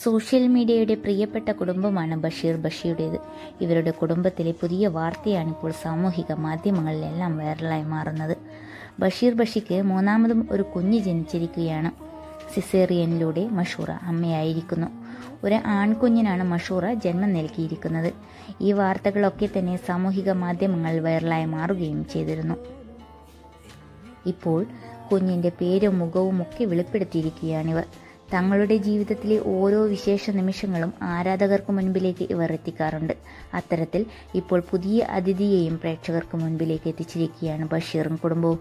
social മീഡിയയുടെ പ്രിയപ്പെട്ട കുടുംബമാണ് ബഷീർ ബഷിയുടേത് ഇവരുടെ കുടുംബത്തിലെ പുതിയ വാർത്തയാണ് ഇപ്പോൾ സാമൂഹിക മാധ്യമങ്ങളിലെല്ലാം വൈറലായി മാറുന്നത് ബഷീർ ബഷിക്ക് മൂന്നാമതും ഒരു കുഞ്ഞ് ജനിച്ചിരിക്കുകയാണ് സിസേറിയനിലൂടെ മഷൂറ അമ്മയായിരിക്കുന്നു ഒരു ആൺകുഞ്ഞിനാണ് മഷൂറ ജന്മം നൽകിയിരിക്കുന്നത് ഈ വാർത്തകളൊക്കെ തന്നെ സാമൂഹിക മാധ്യമങ്ങൾ വൈറലായി മാറുകയും ചെയ്തിരുന്നു ഇപ്പോൾ കുഞ്ഞിന്റെ പേരും മുഖവും ഒക്കെ വെളിപ്പെടുത്തിയിരിക്കുകയാണിവർ തങ്ങളുടെ ജീവിതത്തിലെ ഓരോ വിശേഷ നിമിഷങ്ങളും ആരാധകർക്ക് മുൻപിലേക്ക് ഇവർ എത്തിക്കാറുണ്ട് അത്തരത്തിൽ ഇപ്പോൾ പുതിയ അതിഥിയെയും പ്രേക്ഷകർക്ക് മുൻപിലേക്ക് എത്തിച്ചിരിക്കുകയാണ് ബഷീറും കുടുംബവും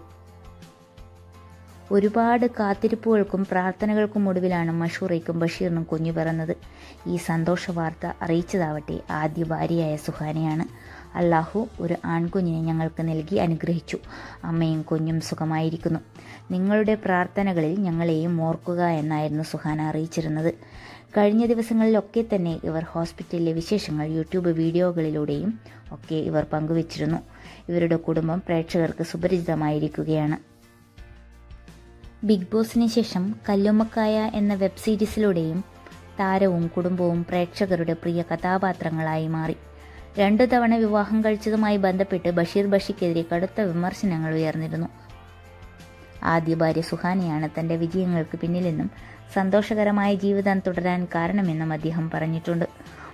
ഒരുപാട് കാത്തിരിപ്പുകൾക്കും പ്രാർത്ഥനകൾക്കും ഒടുവിലാണ് മഷൂറയ്ക്കും ബഷീറിനും കുഞ്ഞു പിറന്നത് ഈ സന്തോഷ വാർത്ത അറിയിച്ചതാവട്ടെ ആദ്യ ഭാര്യയായ സുഹാനയാണ് അള്ളാഹു ഒരു ആൺകുഞ്ഞിനെ ഞങ്ങൾക്ക് നൽകി അനുഗ്രഹിച്ചു അമ്മയും കുഞ്ഞും സുഖമായിരിക്കുന്നു നിങ്ങളുടെ പ്രാർത്ഥനകളിൽ ഞങ്ങളെയും ഓർക്കുക എന്നായിരുന്നു സുഹാന അറിയിച്ചിരുന്നത് കഴിഞ്ഞ ദിവസങ്ങളിലൊക്കെ തന്നെ ഇവർ ഹോസ്പിറ്റലിലെ വിശേഷങ്ങൾ യൂട്യൂബ് വീഡിയോകളിലൂടെയും ഒക്കെ ഇവർ പങ്കുവച്ചിരുന്നു ഇവരുടെ കുടുംബം പ്രേക്ഷകർക്ക് സുപരിചിതമായിരിക്കുകയാണ് ബിഗ് ബോസിന് ശേഷം കല്ലുമ്മക്കായ എന്ന വെബ് സീരീസിലൂടെയും താരവും കുടുംബവും പ്രേക്ഷകരുടെ പ്രിയ കഥാപാത്രങ്ങളായി മാറി രണ്ടു തവണ വിവാഹം കഴിച്ചതുമായി ബന്ധപ്പെട്ട് ബഷീർ ബഷിക്കെതിരെ കടുത്ത വിമർശനങ്ങൾ ഉയർന്നിരുന്നു ആദ്യ ഭാര്യ സുഹാനയാണ് തന്റെ വിജയങ്ങൾക്ക് പിന്നിലെന്നും സന്തോഷകരമായ ജീവിതം തുടരാൻ കാരണമെന്നും അദ്ദേഹം പറഞ്ഞിട്ടുണ്ട്